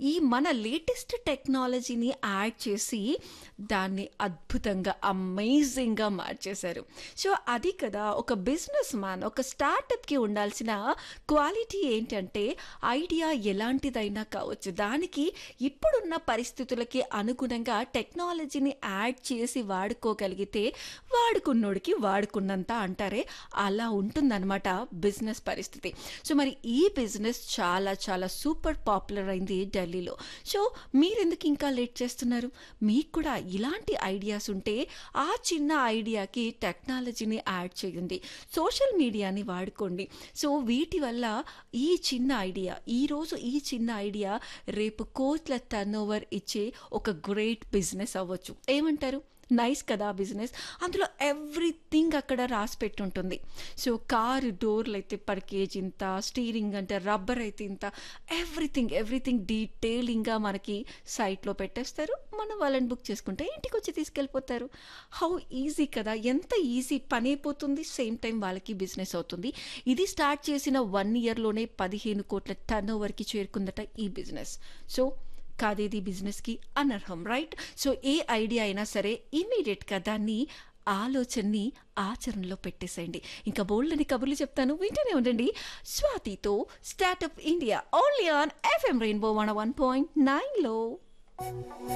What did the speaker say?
ఈ మన లేటెస్ట్ టెక్నాలజీని యాడ్ చేసి దాన్ని అద్భుతంగా అమేజింగ్గా మార్చేశారు సో అది కదా ఒక బిజినెస్ మ్యాన్ ఒక స్టార్టప్కి ఉండాల్సిన క్వాలిటీ ఏంటంటే ఐడియా ఎలాంటిదైనా కావచ్చు దానికి ఇప్పుడున్న పరిస్థితులకి అనుగుణంగా టెక్నాలజీని యాడ్ చేసి వాడుకోగలిగితే వాడుకున్నోడికి వాడుకున్నంత అంటారే అలా ఉంటుందన్నమాట బిజినెస్ పరిస్థితి సో మరి ఈ బిజినెస్ చాలా చాలా సూపర్ పాపులర్ అయింది ఢిల్లీలో సో మీరెందుకు ఇంకా లేట్ చేస్తున్నారు మీకు కూడా ఇలాంటి ఐడియాస్ ఉంటే ఆ చిన్న ఐడియాకి టెక్నాలజీని యాడ్ చేయండి సోషల్ మీడియాని వాడుకోండి సో వీటి వల్ల ఈ చిన్న ఐడియా ఈరోజు ఈ చిన్న ఐడియా రేపు కోట్ల టర్న్ ఓవర్ ఇచ్చే ఒక గ్రేట్ బిజినెస్ అవ్వచ్చు ఏమంటారు నైస్ కదా బిజినెస్ అందులో ఎవ్రీథింగ్ అక్కడ రాసి పెట్టుంటుంది సో కారు డోర్లు అయితే పర్ కేజీ ఇంత స్టీరింగ్ అంటే రబ్బర్ అయితే ఇంత ఎవ్రీథింగ్ ఎవ్రీథింగ్ డీటెయిలింగ్గా మనకి సైట్లో పెట్టేస్తారు మనం వాళ్ళని బుక్ చేసుకుంటే ఇంటికి వచ్చి తీసుకెళ్ళిపోతారు హౌ ఈజీ కదా ఎంత ఈజీ పని అయిపోతుంది సేమ్ టైం వాళ్ళకి బిజినెస్ అవుతుంది ఇది స్టార్ట్ చేసిన వన్ ఇయర్లోనే పదిహేను కోట్ల టర్న్ ఓవర్కి చేరుకుందట ఈ బిజినెస్ సో కాదేది బిజినెస్కి అనర్హం రైట్ సో ఏ ఐడియా అయినా సరే ఇమీడియట్గా దాన్ని ఆలోచనని ఆచరణలో పెట్టేసేయండి ఇంకా బోల్డ్ని కబుర్లు చెప్తాను వింటూనే ఉండండి స్వాతితో startup India only on FM rainbow one one point నైన్లో